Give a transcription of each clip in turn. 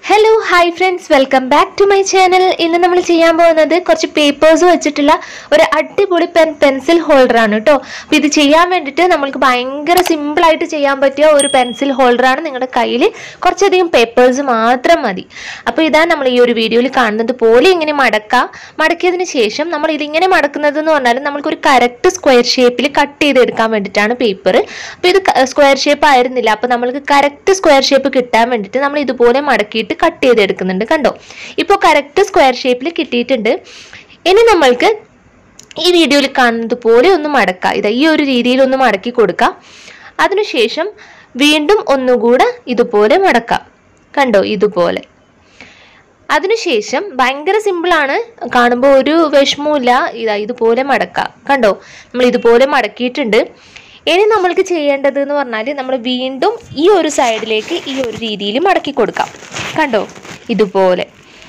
hello hi friends welcome back to my channel ഇന്ന് നമ്മൾ ചെയ്യാൻ പോകുന്നത് കുറച്ച് പേപ്പേഴ്സ് വെച്ചിട്ടുള്ള ഒരു അടിപൊളി പെൻ പെൻസിൽ ഹോൾഡർ ആണ് കേട്ടോ അപ്പോൾ ഇത് ചെയ്യാൻ വേണ്ടിയിട്ട് നമ്മൾക്ക് ഭയങ്കര സിമ്പിളായിട്ട് ചെയ്യാൻ പറ്റിയ ഒരു പെൻസിൽ ഹോൾഡറാണ് നിങ്ങളുടെ കയ്യിൽ കുറച്ചധികം പേപ്പേഴ്സ് മാത്രം മതി അപ്പോൾ ഇതാ നമ്മൾ ഈ ഒരു വീഡിയോയിൽ കാണുന്നത് പോലെ ഇങ്ങനെ മടക്കാം മടക്കിയതിന് ശേഷം നമ്മൾ ഇതിങ്ങനെ മടക്കുന്നത് എന്ന് പറഞ്ഞാൽ നമ്മൾക്കൊരു കറക്റ്റ് സ്ക്വയർ ഷേപ്പിൽ കട്ട് ചെയ്തെടുക്കാൻ വേണ്ടിയിട്ടാണ് പേപ്പർ അപ്പോൾ ഇത് സ്ക്വയർ ഷേപ്പ് ആയിരുന്നില്ല അപ്പോൾ നമ്മൾക്ക് കറക്റ്റ് സ്ക്വയർ ഷേപ്പ് കിട്ടാൻ വേണ്ടിയിട്ട് നമ്മൾ ഇതുപോലെ മടക്കിയിട്ട് കട്ട് ചെയ്തെടുക്കുന്നുണ്ട് കണ്ടോ ഇപ്പോൾ കറക്റ്റ് സ്ക്വയർ ഷേപ്പിൽ കിട്ടിയിട്ടുണ്ട് ഇനി നമ്മൾക്ക് ഈ വീഡിയോയിൽ കാണുന്നത് പോലെ ഒന്ന് മടക്കാം ഇതാ ഈ ഒരു രീതിയിൽ ഒന്ന് മടക്കി കൊടുക്കാം അതിനുശേഷം വീണ്ടും ഒന്നുകൂടെ ഇതുപോലെ മടക്കാം കണ്ടോ ഇതുപോലെ അതിനുശേഷം ഭയങ്കര സിമ്പിളാണ് കാണുമ്പോൾ ഒരു വിഷമവുമില്ല ഇതാ ഇതുപോലെ മടക്കാം കണ്ടോ നമ്മൾ ഇതുപോലെ മടക്കിയിട്ടുണ്ട് ഇനി നമ്മൾക്ക് ചെയ്യേണ്ടത് എന്ന് പറഞ്ഞാൽ നമ്മൾ വീണ്ടും ഈ ഒരു സൈഡിലേക്ക് ഈ ഒരു രീതിയിൽ മടക്കി കൊടുക്കാം കണ്ടോ ഇതുപോലെ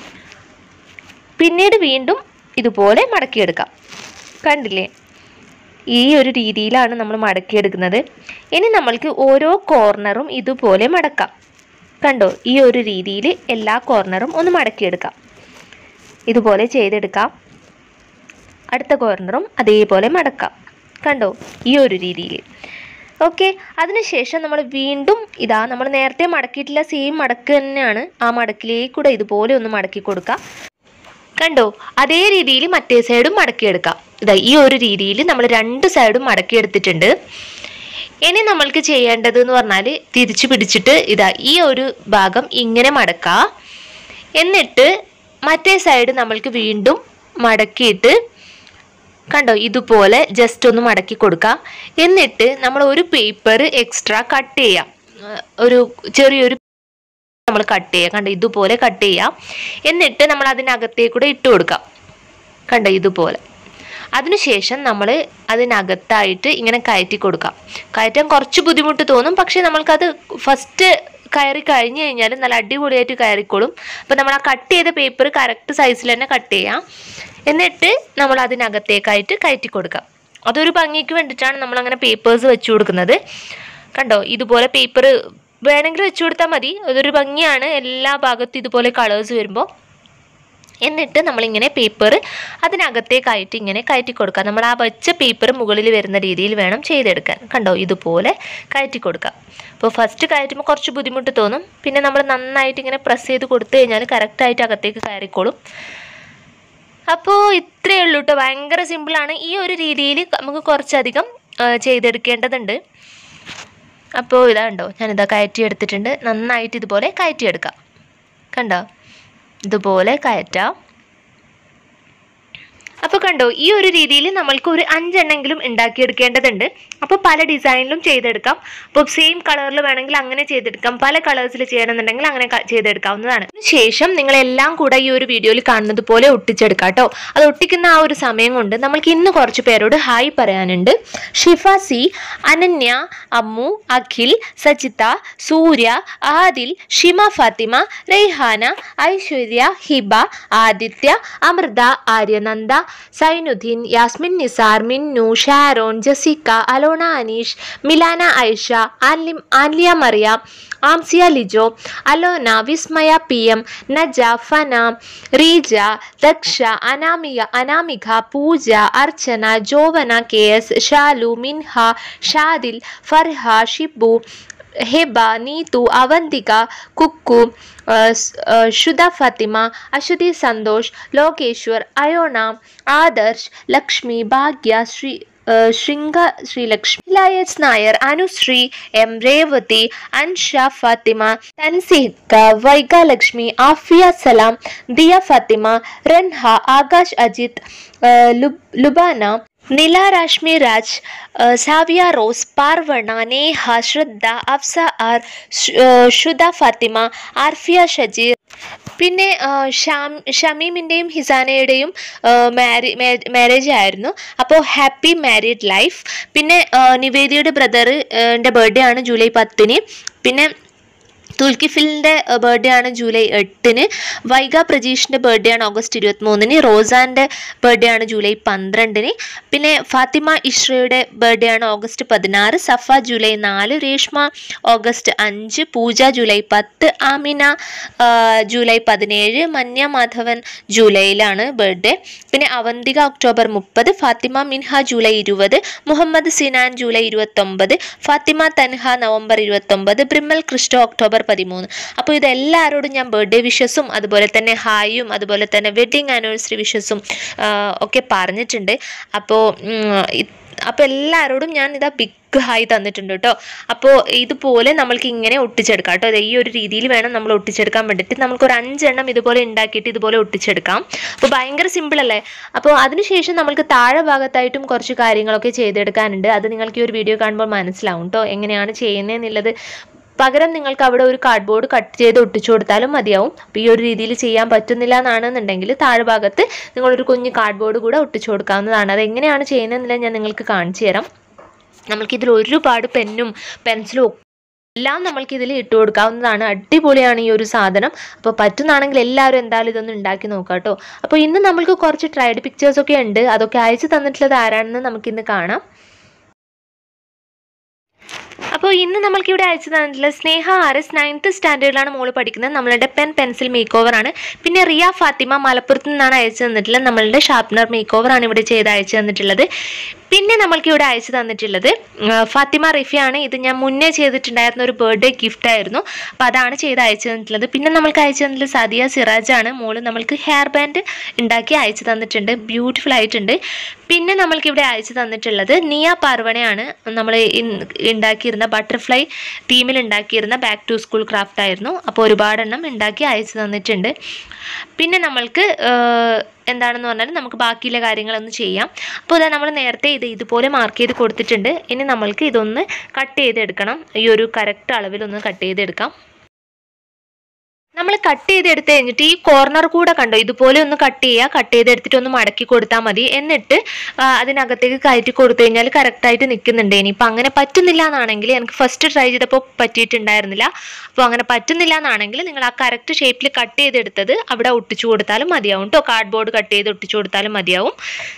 പിന്നീട് വീണ്ടും ഇതുപോലെ മടക്കിയെടുക്കാം കണ്ടില്ലേ ഈ ഒരു രീതിയിലാണ് നമ്മൾ മടക്കിയെടുക്കുന്നത് ഇനി നമ്മൾക്ക് ഓരോ കോർണറും ഇതുപോലെ മടക്കാം കണ്ടോ ഈ ഒരു രീതിയിൽ എല്ലാ കോർണറും ഒന്ന് മടക്കിയെടുക്കാം ഇതുപോലെ ചെയ്തെടുക്കാം അടുത്ത കോർണറും അതേപോലെ മടക്കാം കണ്ടോ ഈ ഒരു രീതിയിൽ ഓക്കെ അതിനുശേഷം നമ്മൾ വീണ്ടും ഇതാ നമ്മൾ നേരത്തെ മടക്കിയിട്ടില്ല സെയിം മടക്ക് തന്നെയാണ് ആ മടക്കിലേക്കൂടെ ഇതുപോലെ ഒന്ന് മടക്കി കൊടുക്കാം കണ്ടോ അതേ രീതിയിൽ മറ്റേ സൈഡും മടക്കിയെടുക്കാം ഇതാ ഈ ഒരു രീതിയിൽ നമ്മൾ രണ്ട് സൈഡും മടക്കിയെടുത്തിട്ടുണ്ട് ഇനി നമ്മൾക്ക് ചെയ്യേണ്ടത് എന്ന് പറഞ്ഞാൽ തിരിച്ചു പിടിച്ചിട്ട് ഇതാ ഈ ഒരു ഭാഗം ഇങ്ങനെ മടക്കാം എന്നിട്ട് മറ്റേ സൈഡ് നമ്മൾക്ക് വീണ്ടും മടക്കിയിട്ട് കണ്ടോ ഇതുപോലെ ജസ്റ്റ് ഒന്ന് മടക്കി കൊടുക്കാം എന്നിട്ട് നമ്മൾ ഒരു പേപ്പർ എക്സ്ട്രാ കട്ട് ചെയ്യാം ഏഹ് ഒരു ചെറിയൊരു നമ്മൾ കട്ട് ചെയ്യാം കണ്ടോ ഇതുപോലെ കട്ട് ചെയ്യാം എന്നിട്ട് നമ്മൾ അതിനകത്തേക്കൂടെ ഇട്ട് കൊടുക്കാം കണ്ടോ ഇതുപോലെ അതിനുശേഷം നമ്മൾ അതിനകത്തായിട്ട് ഇങ്ങനെ കയറ്റി കൊടുക്കാം കയറ്റാൻ കുറച്ച് ബുദ്ധിമുട്ട് തോന്നും പക്ഷേ നമ്മൾക്കത് ഫസ്റ്റ് കയറി കഴിഞ്ഞ് കഴിഞ്ഞാൽ നല്ല അടിപൊളിയായിട്ട് കയറിക്കോളും അപ്പോൾ നമ്മൾ ആ കട്ട് ചെയ്ത പേപ്പർ കറക്റ്റ് സൈസിൽ തന്നെ കട്ട് ചെയ്യാം എന്നിട്ട് നമ്മൾ അതിനകത്തേക്കായിട്ട് കയറ്റി കൊടുക്കാം അതൊരു ഭംഗിക്ക് വേണ്ടിയിട്ടാണ് നമ്മൾ അങ്ങനെ പേപ്പേഴ്സ് വെച്ച് കൊടുക്കുന്നത് കണ്ടോ ഇതുപോലെ പേപ്പർ വേണമെങ്കിൽ വെച്ച് കൊടുത്താൽ മതി അതൊരു ഭംഗിയാണ് എല്ലാ ഭാഗത്തും ഇതുപോലെ കളേഴ്സ് വരുമ്പോൾ എന്നിട്ട് നമ്മളിങ്ങനെ പേപ്പർ അതിനകത്തേക്കായിട്ട് ഇങ്ങനെ കയറ്റി കൊടുക്കാം നമ്മൾ ആ വെച്ച പേപ്പർ മുകളിൽ വരുന്ന രീതിയിൽ വേണം ചെയ്തെടുക്കാൻ കണ്ടോ ഇതുപോലെ കയറ്റി കൊടുക്കാം അപ്പോൾ ഫസ്റ്റ് കയറ്റുമ്പോൾ കുറച്ച് ബുദ്ധിമുട്ട് തോന്നും പിന്നെ നമ്മൾ നന്നായിട്ട് ഇങ്ങനെ പ്രസ് ചെയ്ത് കൊടുത്തു കഴിഞ്ഞാൽ കറക്റ്റായിട്ട് അകത്തേക്ക് കയറിക്കോളും അപ്പോൾ ഇത്രയേ ഉള്ളൂ കേട്ടോ ഭയങ്കര സിമ്പിളാണ് ഈ ഒരു രീതിയിൽ നമുക്ക് കുറച്ചധികം ആ, ചെയ്തെടുക്കേണ്ടതുണ്ട് അപ്പോൾ ഇതാണ്ടോ ഞാനിതാ കയറ്റി എടുത്തിട്ടുണ്ട് നന്നായിട്ട് ഇതുപോലെ കയറ്റിയെടുക്കാം കണ്ടോ ഇതുപോലെ കയറ്റാം അപ്പോൾ കണ്ടോ ഈ ഒരു രീതിയിൽ നമ്മൾക്ക് ഒരു അഞ്ചെണ്ണെങ്കിലും ഉണ്ടാക്കിയെടുക്കേണ്ടതുണ്ട് അപ്പോൾ പല ഡിസൈനിലും ചെയ്തെടുക്കാം അപ്പോൾ സെയിം കളറിൽ വേണമെങ്കിൽ അങ്ങനെ ചെയ്തെടുക്കാം പല കളേഴ്സിൽ ചെയ്യണമെന്നുണ്ടെങ്കിൽ അങ്ങനെ ക- ചെയ്തെടുക്കാവുന്നതാണ് ശേഷം നിങ്ങളെല്ലാം കൂടെ ഈ ഒരു വീഡിയോയിൽ കാണുന്നത് പോലെ ഒട്ടിച്ചെടുക്കാം കേട്ടോ അത് ഒട്ടിക്കുന്ന ആ ഒരു സമയം കൊണ്ട് നമ്മൾക്ക് ഇന്ന് കുറച്ച് പേരോട് ഹായ് പറയാനുണ്ട് Shifa C Ananya Ammu Akhil Sajitha Surya Adil Shima Fathima Raihana Aishwarya Hiba Aditya Amritha Aryananda Sainuddin Yasmin Nisar Minnu Sharon Jessica Alona Aneesh Milana Aisha Anly Anliya Mariya Amsiya Lijo Alona Vismaya P M Naja Fana Reeja Daksha Anamika Anamika Pooja Archana Jovana K S Shalu Minha Shadil Farha Shibu Heba Neethu Avanthika Kukku ആ, സ്- ആ, ശുദ്ധ ഫാത്തിമ അശ്വതി സന്തോഷ് ലോകേശ്വർ അയോണ ആദർശ് ലക്ഷ്മി ഭാഗ്യ ശ്രീ ആ, ശൃംഗ ശ്രീലക്ഷ്മി ലയസ് നായർ അനുശ്രീ എം രേവതി അൻഷ ഫാത്തിമ തൻസിക വൈഗാലക്ഷ്മി ആഫിയ സലാം ദിയ ഫാത്തിമ റൻഹ ആകാശ് അജിത് ആ, ലുബ്- ലുബാന നില രാഷ്മി രാജ് ആ, സാവിയ റോസ് പാർവണ നേഹ ശ്രദ്ധ അഫ്സ ആർ ശ്- ആ, ശ്രുത ഫാത്തിമ ആർഫിയ ഷജീർ പിന്നെ ആ, ഷാം ഷമീമിൻ്റെയും ഹിസാനയുടെയും മാരി മാരേജ് ആയിരുന്നു അപ്പോൾ ഹാപ്പി മാരീഡ് ലൈഫ് പിന്നെ ആ, നിവേദിയുടെ ബ്രദർ ൻ്റെ ബർത്ത്ഡേ ആണ് ജൂലൈ പത്തിന് പിന്നെ തുൽക്കിഫിലിൻ്റെ ബർത്ത്ഡേ ആണ് ജൂലൈ എട്ടിന് വൈഗ പ്രജീഷിൻ്റെ ബർത്ത്ഡേ ആണ് ഓഗസ്റ്റ് ഇരുപത്തിമൂന്നിന് റോസാൻ്റെ ബർത്ത്ഡേ ആണ് ജൂലൈ പന്ത്രണ്ടിന് പിന്നെ ഫാത്തിമ ഇഷ്രയുടെ ബർത്ത്ഡേ ആണ് ഓഗസ്റ്റ് പതിനാറ് സഫ ജൂലൈ നാല് രേഷ്മ ഓഗസ്റ്റ് അഞ്ച് പൂജ ജൂലൈ പത്ത് ആമിന ആ, ജൂലൈ പതിനേഴ് മന്യ മാധവൻ ജൂലൈയിലാണ് ബർത്ത്ഡേ പിന്നെ അവന്തിക ഒക്ടോബർ മുപ്പത് ഫാത്തിമ മിൻഹ ജൂലൈ ഇരുപത് മുഹമ്മദ് സിനാൻ ജൂലൈ ഇരുപത്തൊമ്പത് ഫാത്തിമ തൻഹ നവംബർ ഇരുപത്തൊമ്പത് ബ്രിമ്മൽ ക്രിസ്റ്റോ ഒക്ടോബർ പതിമൂന്ന് അപ്പോൾ ഇതെല്ലാവരോടും ഞാൻ ബർത്ത്ഡേ വിഷസും അതുപോലെ തന്നെ ഹായും അതുപോലെ തന്നെ വെഡിങ് ആനിവേഴ്സറി വിഷസും ഒക്കെ പറഞ്ഞിട്ടുണ്ട് അപ്പോൾ അപ്പോൾ എല്ലാവരോടും ഞാൻ ഇതാ ബിഗ് ഹായ് തന്നിട്ടുണ്ട് കേട്ടോ അപ്പോൾ ഇതുപോലെ നമ്മൾക്ക് ഇങ്ങനെ ഒട്ടിച്ചെടുക്കാം കേട്ടോ ദേ ഈ ഒരു രീതിയിൽ വേണം നമ്മൾ ഒട്ടിച്ചെടുക്കാൻ വേണ്ടിയിട്ട് നമുക്ക് ഒരു അഞ്ചെണ്ണം ഇതുപോലെ ഉണ്ടാക്കിയിട്ട് ഇതുപോലെ ഒട്ടിച്ചെടുക്കാം അപ്പോൾ ഭയങ്കര സിമ്പിൾ അല്ലേ അപ്പോൾ അതിനുശേഷം നമ്മൾക്ക് താഴെ ഭാഗത്തായിട്ടും കുറച്ച് കാര്യങ്ങളൊക്കെ ചെയ്തെടുക്കാനുണ്ട് അത് നിങ്ങൾക്ക് ഈ ഒരു വീഡിയോ കാണുമ്പോൾ മനസ്സിലാവും കേട്ടോ എങ്ങനെയാണ് ചെയ്യുന്നതെന്നുള്ളത് പകരം നിങ്ങൾക്ക് അവിടെ ഒരു കാർഡ്ബോർഡ് കട്ട് ചെയ്ത് ഒട്ടിച്ചു കൊടുത്താലും മതിയാവും അപ്പോൾ ഈ ഒരു രീതിയിൽ ചെയ്യാൻ പറ്റുന്നില്ല എന്നാണെന്നുണ്ടെങ്കിൽ താഴെ ഭാഗത്ത് നിങ്ങളൊരു കുഞ്ഞ് കാർഡ്ബോർഡ് കൂടെ ഒട്ടിച്ചു കൊടുക്കാവുന്നതാണ് അത് എങ്ങനെയാണ് ചെയ്യുന്നതെന്നുള്ളത് ഞാൻ നിങ്ങൾക്ക് കാണിച്ചു തരാം നമുക്കിതിൽ ഒരുപാട് പെന്നും പെൻസിലും ഒക്കെ എല്ലാം നമ്മൾക്ക് ഇതിൽ ഇട്ട് കൊടുക്കാവുന്നതാണ് അടിപൊളിയാണ് ഈ ഒരു സാധനം അപ്പോൾ പറ്റുന്നതാണെങ്കിൽ എല്ലാവരും എന്തായാലും ഇതൊന്ന് ഉണ്ടാക്കി നോക്കാം കേട്ടോ അപ്പോൾ ഇന്ന് നമ്മൾക്ക് കുറച്ച് ട്രൈഡ് പിക്ചേഴ്സ് ഒക്കെ ഉണ്ട് അതൊക്കെ അയച്ചു തന്നിട്ടുള്ളത് ആരാണെന്ന് നമുക്കിന്ന് കാണാം അപ്പോൾ ഇന്ന് നമ്മൾക്ക് ഇവിടെ അയച്ചു തന്നിട്ടുള്ള സ്നേഹ ആർ എസ് നയൻത്ത് സ്റ്റാൻഡേർഡിലാണ് മോള് പഠിക്കുന്നത് നമ്മളുടെ പെൻ പെൻസിൽ മേക്ക് ഓവർ ആണ് പിന്നെ റിയ ഫാത്തിമ മലപ്പുറത്ത് നിന്നാണ് അയച്ചു തന്നിട്ടുള്ളത് നമ്മളുടെ ഷാർപ്നർ മേക്ക് ഓവർ ആണ് ഇവിടെ ചെയ്ത് അയച്ചു തന്നിട്ടുള്ളത് പിന്നെ നമ്മൾക്ക് ഇവിടെ അയച്ചു തന്നിട്ടുള്ളത് ആ, ഫാത്തിമ റിഫിയാണ് ഇത് ഞാൻ മുന്നേ ചെയ്തിട്ടുണ്ടായിരുന്ന ഒരു ബർത്ത്ഡേ ഗിഫ്റ്റ് ആയിരുന്നു അപ്പോൾ അതാണ് ചെയ്ത് അയച്ചു തന്നിട്ടുള്ളത് പിന്നെ നമ്മൾക്ക് അയച്ചു തന്നിട്ടുള്ളത് സദിയ സിറാജ് ആണ് മോള് നമ്മൾക്ക് ഹെയർ ബാൻഡ് ഉണ്ടാക്കി അയച്ചു തന്നിട്ടുണ്ട് ബ്യൂട്ടിഫുൾ ആയിട്ടുണ്ട് പിന്നെ നമ്മൾക്ക് ഇവിടെ അയച്ചു തന്നിട്ടുള്ളത് നിയ പാർവണയാണ് നമ്മൾ ഉണ്ടാക്കിയിരുന്ന ബട്ടർഫ്ലൈ തീമിൽ ഉണ്ടാക്കിയിരുന്ന ബാക്ക് ടു സ്കൂൾ ക്രാഫ്റ്റ് ആയിരുന്നു അപ്പോൾ ഒരുപാടെണ്ണം ഉണ്ടാക്കി അയച്ചു തന്നിട്ടുണ്ട് പിന്നെ നമ്മൾക്ക് ആ, എന്താണെന്ന് പറഞ്ഞാൽ നമുക്ക് ബാക്കിയുള്ള കാര്യങ്ങളൊന്ന് ചെയ്യാം അപ്പോൾ ഇതാ നമ്മൾ നേരത്തെ ഇത് ഇതുപോലെ മാർക്ക് ചെയ്ത് കൊടുത്തിട്ടുണ്ട് ഇനി നമ്മൾക്ക് ഇതൊന്ന് കട്ട് ചെയ്തെടുക്കണം ഈ ഒരു കറക്റ്റ് അളവിലൊന്ന് കട്ട് ചെയ്തെടുക്കാം നമ്മൾ കട്ട് ചെയ്തെടുത്ത് കഴിഞ്ഞിട്ട് ഈ കോർണർ കൂടെ കണ്ടോ ഇതുപോലെ ഒന്ന് കട്ട് ചെയ്യുക കട്ട് ചെയ്തെടുത്തിട്ട് ഒന്ന് മടക്കി കൊടുത്താൽ മതി എന്നിട്ട് ആ, അതിനകത്തേക്ക് കയറ്റി കൊടുത്തു കഴിഞ്ഞാൽ കറക്റ്റായിട്ട് നിൽക്കുന്നുണ്ട് ഇനിയിപ്പോൾ അങ്ങനെ പറ്റുന്നില്ല എന്നാണെങ്കിൽ എനിക്ക് ഫസ്റ്റ് ട്രൈ ചെയ്തപ്പോൾ പറ്റിയിട്ടുണ്ടായിരുന്നില്ല അപ്പോൾ അങ്ങനെ പറ്റുന്നില്ല എന്നാണെങ്കിൽ നിങ്ങൾ ആ കറക്റ്റ് ഷേപ്പിൽ കട്ട് ചെയ്തെടുത്തത് അവിടെ ഒട്ടിച്ചു കൊടുത്താലും മതിയാവും കേട്ടോ കാർഡ് ബോർഡ് കട്ട് ചെയ്ത് ഒട്ടിച്ചു കൊടുത്താലും മതിയാവും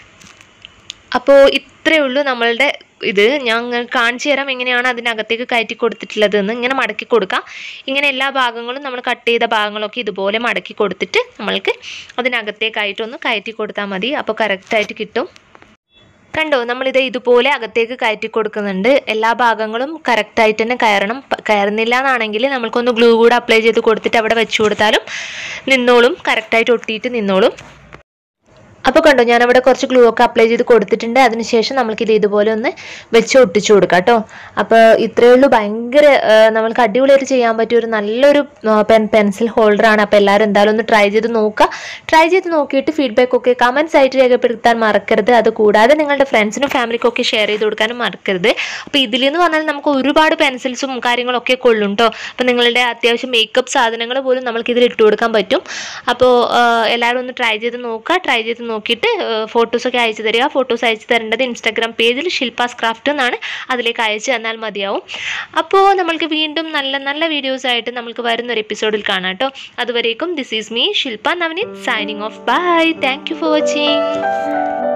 അപ്പോൾ ഇത്രയേ ഉള്ളൂ നമ്മളുടെ ഇത് ഞാൻ ഇങ്ങനെ കാണിച്ചു തരാം എങ്ങനെയാണ് അതിനകത്തേക്ക് കയറ്റി കൊടുത്തിട്ടുള്ളത് എന്ന് ഇങ്ങനെ മടക്കി കൊടുക്കാം ഇങ്ങനെ എല്ലാ ഭാഗങ്ങളും നമ്മൾ കട്ട് ചെയ്ത ഭാഗങ്ങളൊക്കെ ഇതുപോലെ മടക്കി കൊടുത്തിട്ട് നമ്മൾക്ക് അതിനകത്തേക്കായിട്ടൊന്ന് കയറ്റി കൊടുത്താൽ മതി അപ്പോൾ കറക്റ്റായിട്ട് കിട്ടും കണ്ടോ നമ്മളിത് ഇതുപോലെ അകത്തേക്ക് കയറ്റി കൊടുക്കുന്നുണ്ട് എല്ലാ ഭാഗങ്ങളും കറക്റ്റായിട്ട് തന്നെ കയറണം പ- കയറുന്നില്ല എന്നാണെങ്കിൽ നമ്മൾക്കൊന്ന് ഗ്ലൂ കൂടെ അപ്ലൈ ചെയ്ത് കൊടുത്തിട്ട് അവിടെ വെച്ച് കൊടുത്താലും നിന്നോളും കറക്റ്റായിട്ട് ഒട്ടിയിട്ട് നിന്നോളും അപ്പോൾ കണ്ടോ ഞാൻ അവിടെ കുറച്ച് ഗ്ലൂ ഒക്കെ അപ്ലൈ ചെയ്ത് കൊടുത്തിട്ടുണ്ട് അതിനുശേഷം നമ്മൾക്ക് ഇത് ഇതുപോലെ ഒന്ന് വെച്ച് ഒട്ടിച്ചു കൊടുക്കാം കേട്ടോ അപ്പോൾ ഇത്രയേ ഉള്ളൂ ഭയങ്കര ആ, നമ്മൾക്ക് അടിപൊളിയായിട്ട് ചെയ്യാൻ പറ്റിയ ഒരു നല്ലൊരു പെൻ പെൻസിൽ ഹോൾഡറാണ് അപ്പോൾ എല്ലാവരും എന്തായാലും ഒന്ന് ട്രൈ ചെയ്ത് നോക്കുക ട്രൈ ചെയ്ത് നോക്കിയിട്ട് ഫീഡ്ബാക്ക് ഒക്കെ കമൻസ് ആയിട്ട് രേഖപ്പെടുത്താൻ മറക്കരുത് അത് കൂടാതെ നിങ്ങളുടെ ഫ്രണ്ട്സിനും ഫാമിലിക്കും ഒക്കെ ഷെയർ ചെയ്ത് കൊടുക്കാനും മറക്കരുത് അപ്പോൾ ഇതിലെന്ന് പറഞ്ഞാൽ നമുക്ക് ഒരുപാട് പെൻസിൽസും കാര്യങ്ങളൊക്കെ കൊള്ളും കേട്ടോ അപ്പോൾ നിങ്ങളുടെ അത്യാവശ്യം മേക്കപ്പ് സാധനങ്ങൾ പോലും നമ്മൾക്ക് ഇതിൽ ഇട്ട് കൊടുക്കാൻ പറ്റും അപ്പോൾ എല്ലാവരും ഒന്ന് ട്രൈ ചെയ്ത് നോക്കുക ട്രൈ ചെയ്ത് നോക്കിയിട്ട് ഫോട്ടോസൊക്കെ അയച്ചു തരിക ഫോട്ടോസ് അയച്ചു തരേണ്ടത് ഇൻസ്റ്റാഗ്രാം പേജിൽ ശില്പാസ് ക്രാഫ്റ്റ് എന്നാണ് അതിലേക്ക് അയച്ചു തന്നാൽ മതിയാവും അപ്പോൾ നമ്മൾക്ക് വീണ്ടും നല്ല നല്ല വീഡിയോസ് ആയിട്ട് നമുക്ക് വരുന്നൊരു എപ്പിസോഡിൽ കാണാം കേട്ടോ അതുവരേക്കും this is me Shilpa Navneeth signing off bye thank you for watching